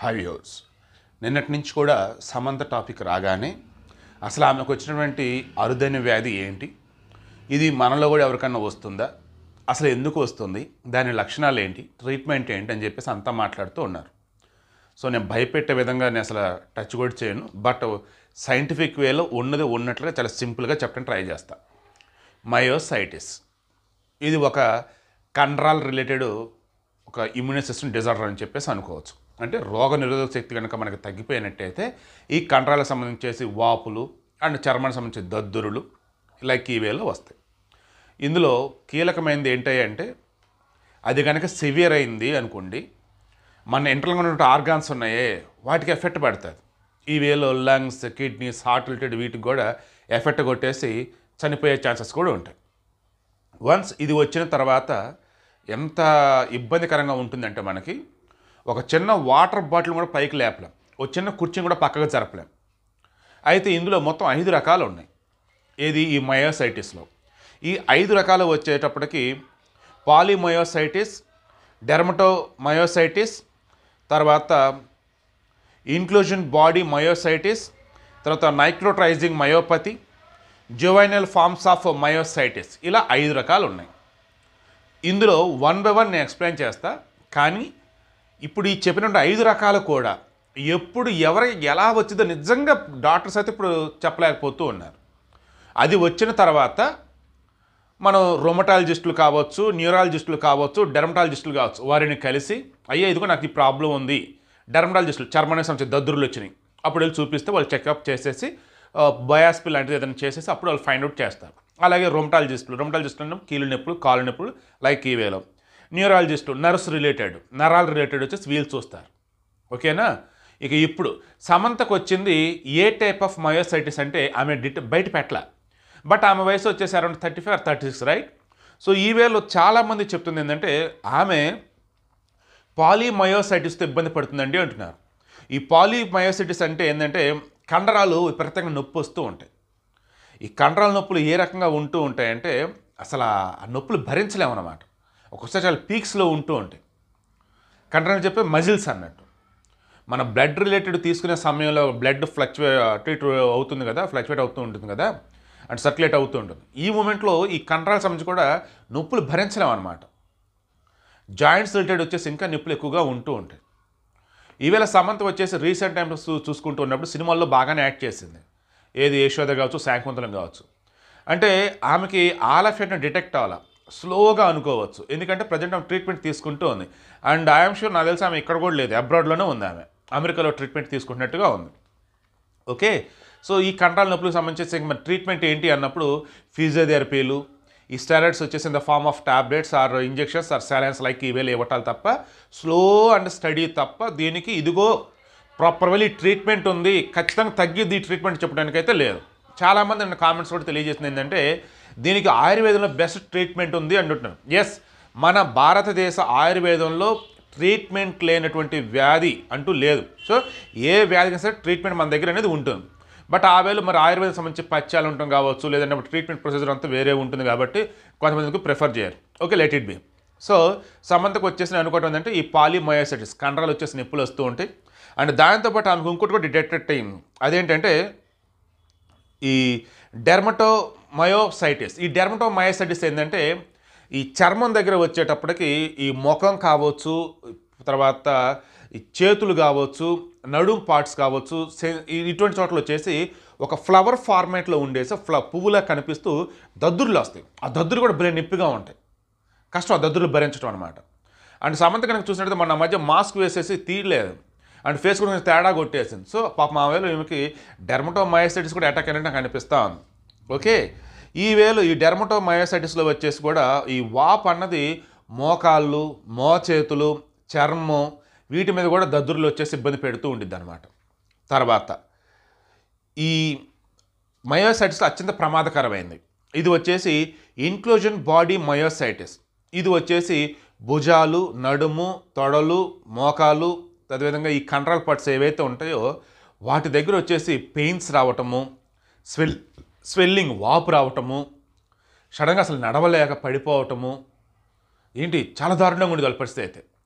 హైవ్యూర్స్ నిన్నటి నుంచి కూడా సమంత టాపిక్ రాగానే అసలు ఆమెకు వచ్చినటువంటి అరుదైన వ్యాధి ఏంటి ఇది మనలో కూడా ఎవరికన్నా వస్తుందా అసలు ఎందుకు వస్తుంది దాని లక్షణాలు ఏంటి ట్రీట్మెంట్ ఏంటి అని చెప్పేసి అంతా మాట్లాడుతూ ఉన్నారు సో నేను భయపెట్టే విధంగా నేను అసలు టచ్ కూడా చేయను బట్ సైంటిఫిక్ వేలో ఉన్నది ఉన్నట్లుగా చాలా సింపుల్గా చెప్పడం ట్రై చేస్తా మయోసైటిస్ ఇది ఒక కండరాల్ రిలేటెడ్ ఒక ఇమ్యూనల్ సిస్టమ్ డిజార్డర్ అని చెప్పేసి అనుకోవచ్చు అంటే రోగ నిరోధక శక్తి కనుక మనకి తగ్గిపోయినట్టయితే ఈ కండరాలకు సంబంధించేసి వాపులు అండ్ చర్మానికి సంబంధించి దద్దురులు లైక్ ఈ వేలో వస్తాయి ఇందులో కీలకమైనది ఏంటి అంటే అది కనుక సివియర్ అయింది అనుకోండి మన ఇంటర్లో ఉన్నటువంటి ఆర్గాన్స్ ఉన్నాయే వాటికి ఎఫెక్ట్ పడుతుంది ఈ వేలో లంగ్స్ కిడ్నీస్ హార్ట్ రిలేటెడ్ వీటికి కూడా ఎఫెక్ట్ కొట్టేసి చనిపోయే ఛాన్సెస్ కూడా ఉంటాయి వన్స్ ఇది వచ్చిన తర్వాత ఎంత ఇబ్బందికరంగా ఉంటుందంటే మనకి ఒక చిన్న వాటర్ బాటిల్ కూడా పైకి లేపలేం ఒక చిన్న కుర్చీని కూడా పక్కకు జరపలేం అయితే ఇందులో మొత్తం ఐదు రకాలు ఉన్నాయి ఏది ఈ మయోసైటిస్లో ఈ ఐదు రకాలు వచ్చేటప్పటికి పాలిమయోసైటిస్ డెర్మటోమయోసైటిస్ తర్వాత ఇన్క్లూజన్ బాడీ మయోసైటిస్ తర్వాత necrotizing myopathy juvenile forms of myositis ఇలా ఐదు రకాలు ఉన్నాయి ఇందులో వన్ బై వన్ నేను ఎక్స్ప్లెయిన్ చేస్తా కానీ ఇప్పుడు ఈ చెప్పినటువంటి ఐదు రకాలు కూడా ఎప్పుడు ఎవరికి ఎలా వచ్చిందో నిజంగా డాక్టర్స్ అయితే ఇప్పుడు చెప్పలేకపోతూ ఉన్నారు అది వచ్చిన తర్వాత మనం రొమటాలజిస్టులు కావచ్చు న్యూరాలజిస్టులు కావచ్చు డెర్మటాలజిస్టులు కావచ్చు వారిని కలిసి అయ్యా ఇదిగో నాకు ఈ ప్రాబ్లం ఉంది డెర్మటాలజిస్టులు చర్మానికి సంబంధించిన దద్దురులు వచ్చినాయి అప్పుడు వెళ్ళి చూపిస్తే వాళ్ళు చెకప్ చేసేసి బయాస్పి లాంటిది ఏదైనా చేసేసి అప్పుడు వాళ్ళు ఫైండ్ అవుట్ చేస్తారు అలాగే రొమటాలజిస్టులు రొమటాలజిస్టులు అంటే కీలు నొప్పులు కాలు నొప్పులు లైక్ ఈ వేలో న్యూరాలజిస్టులు నర్స్ రిలేటెడ్ నరాల్ రిలేటెడ్ వచ్చేసి వీళ్ళు చూస్తారు ఓకేనా ఇక ఇప్పుడు సమంతకు వచ్చింది ఏ టైప్ ఆఫ్ మయోసైటిస్ అంటే ఆమె డిట్ బయట పెట్టల బట్ ఆమె వయసు వచ్చేసి around thirty five thirty six right so ఈ వేలో చాలామంది చెప్తుంది ఏంటంటే ఆమె పాలీమయోసైటిస్తో ఇబ్బంది పడుతుందండి అంటున్నారు ఈ పాలీమయోసైటిస్ అంటే ఏంటంటే కండరాలు విపరీతంగా నొప్పి వస్తూ ఉంటాయి ఈ కండరాల నొప్పులు ఏ రకంగా ఉంటూ ఉంటాయంటే అసలు ఆ నొప్పులు భరించలేమన్నమాట ఒక్కొక్కసారి చాలా పీక్స్లో ఉంటూ ఉంటాయి కండరాలు చెప్పే మజిల్స్ అన్నట్టు మన బ్లడ్ రిలేటెడ్ తీసుకునే సమయంలో బ్లడ్ ఫ్లక్చువే అటు ఇటు అవుతుంది కదా ఫ్లక్చువేట్ అవుతూ ఉంటుంది కదా అండ్ సర్క్యులేట్ అవుతూ ఉంటుంది ఈ మూమెంట్లో ఈ కండరాల సంబంధించి కూడా నొప్పులు భరించలేం అనమాట జాయింట్స్ రిలేటెడ్ వచ్చేసి ఇంకా నొప్పులు ఎక్కువగా ఉంటూ ఉంటాయి ఈవేళ సమంత వచ్చేసి రీసెంట్ టైమ్స్ చూ చూసుకుంటూ ఉన్నప్పుడు సినిమాల్లో బాగానే యాక్ట్ చేసింది ఏది యశోద కావచ్చు శాంకుంతలం కావచ్చు అంటే ఆమెకి ఆల్ ఎఫెక్ట్ని డిటెక్ట్ అవ్వాలా స్లోగా అనుకోవచ్చు ఎందుకంటే ప్రజెంట్ ఆమె ట్రీట్మెంట్ తీసుకుంటూ ఉంది అండ్ ఐఎమ్ షూర్ నాకు తెలిసి ఆమె ఇక్కడ కూడా లేదు అబ్రాడ్లోనే ఉంది ఆమె అమెరికాలో ట్రీట్మెంట్ తీసుకుంటున్నట్టుగా ఉంది ఓకే సో ఈ కండరాల నొప్పులకు సంబంధించి మరి ట్రీట్మెంట్ ఏంటి అన్నప్పుడు ఫిజియోథెరపీలు ఈ స్టెరాయిడ్స్ వచ్చేసి in the form of tablets or injections or salines like ఇవేలు ఇవ్వటాలు తప్ప స్లో అండ్ స్టడీ తప్ప దీనికి ఇదిగో ప్రాపర్ వెల్ ఈ ట్రీట్మెంట్ ఉంది ఖచ్చితంగా తగ్గిద్ది ఈ ట్రీట్మెంట్ చెప్పడానికి అయితే లేదు చాలామంది నన్ను కామెంట్స్ కూడా తెలియజేసింది ఏంటంటే దీనికి ఆయుర్వేదంలో బెస్ట్ ట్రీట్మెంట్ ఉంది అంటున్నారు ఎస్ మన భారతదేశ ఆయుర్వేదంలో ట్రీట్మెంట్ లేనటువంటి వ్యాధి అంటూ లేదు సో ఏ వ్యాధికి సరే ట్రీట్మెంట్ మన దగ్గర అనేది ఉంటుంది బట్ ఆ వేళ మరి ఆయుర్వేదం సంబంధించి పచ్చాలు ఉంటాం కావచ్చు లేదంటే ట్రీట్మెంట్ ప్రొసీజర్ అంతా వేరే ఉంటుంది కాబట్టి కొంతమందికి ప్రిఫర్ చేయరు okay let it be so సమంతకు వచ్చేసి నేను అనుకోవడం ఏంటంటే ఈ పాలిమయోసైటిస్ కండరాలు వచ్చేసి నొప్పులు వస్తూ ఉంటాయి అండ్ దాంతోపాటు ఆమెకు ఇంకోటి కూడా డిటెక్టెడ్ టైం అదేంటంటే ఈ డెర్మటోమయోసైటిస్ ఈ డెర్మటోమయోసైటిస్ ఏంటంటే ఈ చర్మం దగ్గర వచ్చేటప్పటికి ఈ ముఖం కావచ్చు తర్వాత ఈ చేతులు కావచ్చు నడుం పార్ట్స్ కావచ్చు సే- ఈ- ఇటువంటి చోట్ల వచ్చేసి ఒక ఫ్లవర్ ఫార్మేట్లో ఉండేసి ఫ్ల పువ్వులా కనిపిస్తూ దద్దుర్లు వస్తాయి ఆ దద్దురు కూడా భలే నొప్పిగా ఉంటాయి కష్టం ఆ దద్దుర్లు భరించడం అనమాట అండ్ సమంత కనుక చూసినట్టు మన మధ్య మాస్క్ వేసేసి తీయలేదు అండ్ ఫేస్ కూడా కొంచెం తేడా కొట్టేసింది సో పాప మా వేలు ఈమెకి డెర్మటోమయోసైటిస్ కూడా అటాక్ అయినట్టు నాకు అనిపిస్తూ ఉంది ఓకే ఈ వేలు ఈ డెర్మటోమయోసైటిస్లో వచ్చేసి కూడా ఈ వాప్ అన్నది మోకాళ్ళు మోచేతులు చర్మం వీటి మీద కూడా దద్దుర్లు వచ్చేసి ఇబ్బంది పెడుతూ ఉండిద్ది అనమాట తర్వాత ఈ మయోసైటిస్ అత్యంత ప్రమాదకరమైంది ఇది వచ్చేసి ఇన్క్లూజన్ బాడీ మయోసైటిస్ ఇది వచ్చేసి భుజాలు నడుము తొడలు మోకాలు అదేవిధంగా ఈ కంట్రోల్ పార్ట్స్ ఏవైతే ఉంటాయో వాటి దగ్గర వచ్చేసి పెయిన్స్ రావటము స్వెల్ స్వెల్లింగ్ వాపు రావటము సడన్గా అసలు నడవలేక పడిపోవటము ఏంటి చాలా దారుణంగా ఉండేది వాళ్ళ పరిస్థితి అయితే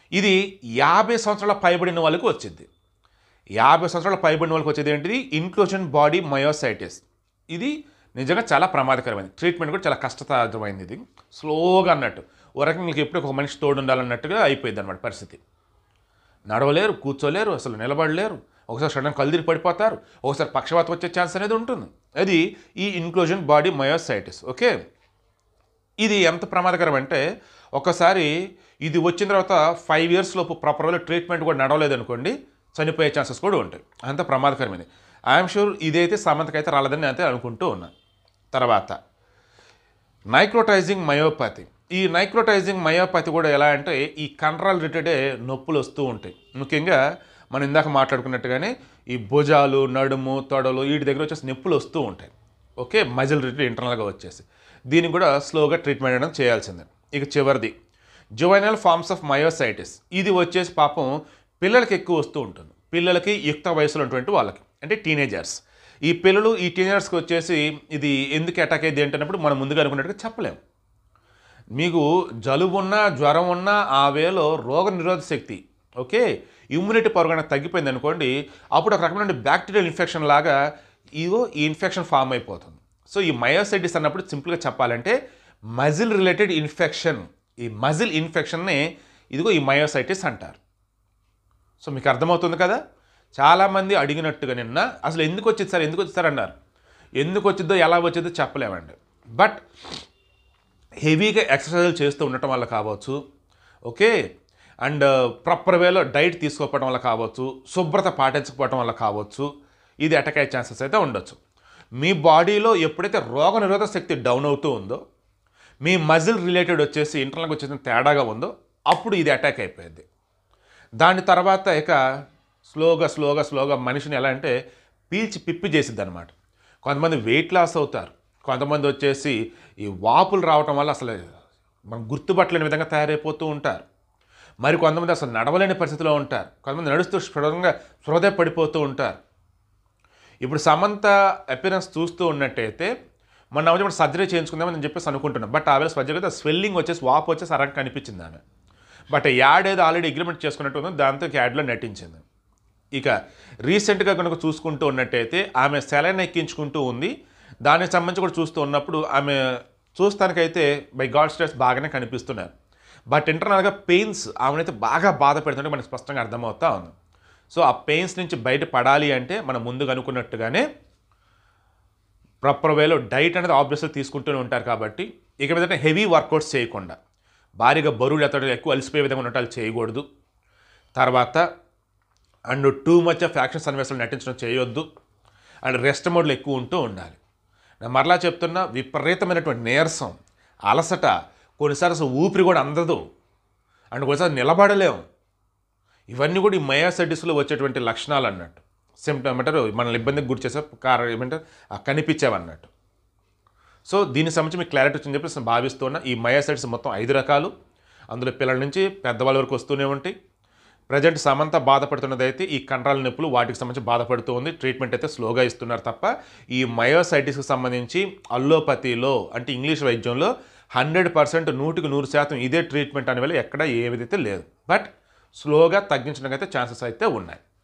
ఇది యాభై సంవత్సరాల పైబడిన వాళ్ళకి వచ్చింది యాభై సంవత్సరాల పైబడిన వాళ్ళకి వచ్చేది ఏంటిది ఇన్క్లూజన్ బాడీ మయోసైటిస్ ఇది నిజంగా చాలా ప్రమాదకరమైనది ట్రీట్మెంట్ కూడా చాలా కష్టతరమైనది ఇది స్లోగా అన్నట్టు ఓ రకంగా మీకు ఎప్పుడు ఒక మనిషి తోడు ఉండాలన్నట్టుగా అయిపోయింది అనమాట పరిస్థితి నడవలేరు కూర్చోలేరు అసలు నిలబడలేరు ఒకసారి సడన్ కళ్ళు తిరిగి పడిపోతారు ఒకసారి పక్షవాతం వచ్చే ఛాన్స్ అనేది ఉంటుంది అది ఈ ఇన్క్లూజన్ బాడీ మయోసైటిస్ ఓకే ఇది ఎంత ప్రమాదకరం అంటే ఒకసారి ఇది వచ్చిన తర్వాత ఫైవ్ ఇయర్స్ లోపు ప్రాపర్గా ట్రీట్మెంట్ కూడా నడవలేదు అనుకోండి చనిపోయే ఛాన్సెస్ కూడా ఉంటాయి అంత ప్రమాదకరమైనది ఐఎమ్ షూర్ ఇదైతే సామంతకైతే రాలేదని నేను అయితే అనుకుంటూ ఉన్నాను తర్వాత నైక్రోటైజింగ్ మయోపతి ఈ నైక్రోటైజింగ్ మయోపతి కూడా ఎలా అంటే ఈ కండరాలు రిలేటెడే నొప్పులు వస్తూ ఉంటాయి ముఖ్యంగా మనం ఇందాక మాట్లాడుకున్నట్టుగానే ఈ భుజాలు నడుము తొడలు వీటి దగ్గర వచ్చేసి నొప్పులు వస్తూ ఉంటాయి ఓకే మజిల్ రిలేటెడ్ ఇంటర్నల్గా వచ్చేసి దీనికి కూడా స్లోగా ట్రీట్మెంట్ అనేది చేయాల్సిందే ఇక చివరిది జువైనల్ ఫార్మ్స్ ఆఫ్ మయోసైటిస్ ఇది వచ్చేసి పాపం పిల్లలకి ఎక్కువ వస్తూ ఉంటుంది పిల్లలకి యుక్త వయసులో ఉన్నటువంటి వాళ్ళకి అంటే టీనేజర్స్ ఈ పిల్లలు ఈ టీనేజర్స్కి వచ్చేసి ఇది ఎందుకు అటాక్ అయ్యేది ఏంటన్నప్పుడు మనం ముందుగా అనుకున్నట్టుగా చెప్పలేము మీకు జలుబు ఉన్నా జ్వరం ఉన్నా ఆ వేలో రోగ నిరోధక శక్తి ఓకే ఇమ్యూనిటీ పవర్ కనుక తగ్గిపోయింది అనుకోండి అప్పుడు ఒక రకమైన బ్యాక్టీరియల్ ఇన్ఫెక్షన్ లాగా ఇగో ఈ ఇన్ఫెక్షన్ ఫామ్ అయిపోతుంది సో ఈ మయోసైటిస్ అన్నప్పుడు సింపుల్గా చెప్పాలంటే మజిల్ రిలేటెడ్ ఇన్ఫెక్షన్ ఈ మజిల్ ఇన్ఫెక్షన్ని ఇదిగో ఈ మయోసైటిస్ అంటారు సో మీకు అర్థమవుతుంది కదా చాలామంది అడిగినట్టుగా నిన్న అసలు ఎందుకు వచ్చింది సార్ ఎందుకు వచ్చింది సార్ అన్నారు ఎందుకు వచ్చిందో ఎలా వచ్చిందో చెప్పలేమండి బట్ హెవీగా ఎక్సర్సైజ్ చేస్తూ ఉండటం వల్ల కావచ్చు ఓకే అండ్ ప్రాపర్ వేలో డైట్ తీసుకోకపోవడం వల్ల కావచ్చు శుభ్రత పాటించకపోవడం వల్ల కావచ్చు ఇది అటాక్ అయ్యే ఛాన్సెస్ అయితే ఉండొచ్చు మీ బాడీలో ఎప్పుడైతే రోగ నిరోధక శక్తి డౌన్ అవుతూ ఉందో మీ మజిల్ రిలేటెడ్ వచ్చేసి ఇంటర్నల్గా వచ్చేసి తేడాగా ఉందో అప్పుడు ఇది అటాక్ అయిపోయింది దాని తర్వాత ఇక స్లోగా స్లోగా స్లోగా మనిషిని ఎలా అంటే పీల్చి పిప్పి చేసిద్ది అనమాట కొంతమంది వెయిట్ లాస్ అవుతారు కొంతమంది వచ్చేసి ఈ వాపులు రావటం వల్ల అసలు మనం గుర్తుపట్టలేని విధంగా తయారైపోతూ ఉంటారు మరి కొంతమంది అసలు నడవలేని పరిస్థితిలో ఉంటారు కొంతమంది నడుస్తూ స్ఫుటంగా స్పృహదే పడిపోతూ ఉంటారు ఇప్పుడు సమంత అపిరెన్స్ చూస్తూ ఉన్నట్టయితే మొన్న వచ్చి మనం సర్జరీ చేయించుకుందామని నేను చెప్పేసి అనుకుంటున్నాను బట్ ఆ వేళ సర్జరీ అయితే స్వెల్లింగ్ వచ్చేసి వాపు వచ్చేసి అరంగా కనిపించింది ఆమె బట్ యాడ్ ఏదో ఆల్రెడీ అగ్రిమెంట్ చేసుకున్నట్టు ఉంది దాంతో యాడ్లో నటించింది ఇక రీసెంట్గా కనుక చూసుకుంటూ ఉన్నట్టయితే ఆమె సెలైన్ ఎక్కించుకుంటూ ఉంది దానికి సంబంధించి కూడా చూస్తూ ఉన్నప్పుడు ఆమె చూస్తానికైతే బై గాడ్ స్ట్రెస్ బాగానే కనిపిస్తున్నారు బట్ ఇంటర్నల్గా పెయిన్స్ ఆమెనైతే బాగా బాధ పెడుతుంటే మనకు స్పష్టంగా అర్థమవుతా ఉంది సో ఆ పెయిన్స్ నుంచి బయట పడాలి అంటే మనం ముందుగా అనుకున్నట్టుగానే ప్రాపర్ వేలో డైట్ అనేది ఆబ్వియస్గా తీసుకుంటూనే ఉంటారు కాబట్టి ఇక మీదట హెవీ వర్కౌట్స్ చేయకుండా భారీగా బరువులు ఎత్తడం ఎక్కువ అలసిపోయే విధంగా ఉండటాలు చేయకూడదు తర్వాత and too much of action సన్నివేశాలు నటించడం చేయొద్దు అండ్ రెస్ట్ మోడ్లో ఎక్కువ ఉంటూ ఉండాలి నేను మరలా చెప్తున్నా విపరీతమైనటువంటి నీరసం అలసట కొన్నిసార్లు అసలు ఊపిరి కూడా అందదు అండ్ కొన్నిసార్లు నిలబడలేము ఇవన్నీ కూడా ఈ మయాసైటిస్లో వచ్చేటువంటి లక్షణాలు అన్నట్టు సిమ్టమ్ ఏమంటారు మనల్ని ఇబ్బందికి గురి చేసే కారణం ఏమంటారు ఆ కనిపించేవన్నట్టు సో దీనికి సంబంధించి మీకు క్లారిటీ వచ్చిందని చెప్పేసి నేను భావిస్తున్నా ఈ మయాసైట్స్ మొత్తం ఐదు రకాలు అందులో పిల్లల నుంచి పెద్దవాళ్ళ వరకు వస్తూనే ఉంటాయి ప్రజెంట్ సమంత బాధపడుతున్నది అయితే ఈ కండరాల నొప్పులు వాటికి సంబంధించి బాధపడుతూ ఉంది ట్రీట్మెంట్ అయితే స్లోగా ఇస్తున్నారు తప్ప ఈ మయోసైటిస్కి సంబంధించి అల్లోపతిలో అంటే ఇంగ్లీష్ వైద్యంలో హండ్రెడ్ పర్సెంట్ నూటికి నూరు శాతం ఇదే ట్రీట్మెంట్ అనే వేళ ఎక్కడ ఏ విధైతే లేదు బట్ స్లోగా తగ్గించడానికి అయితే ఛాన్సెస్ అయితే ఉన్నాయి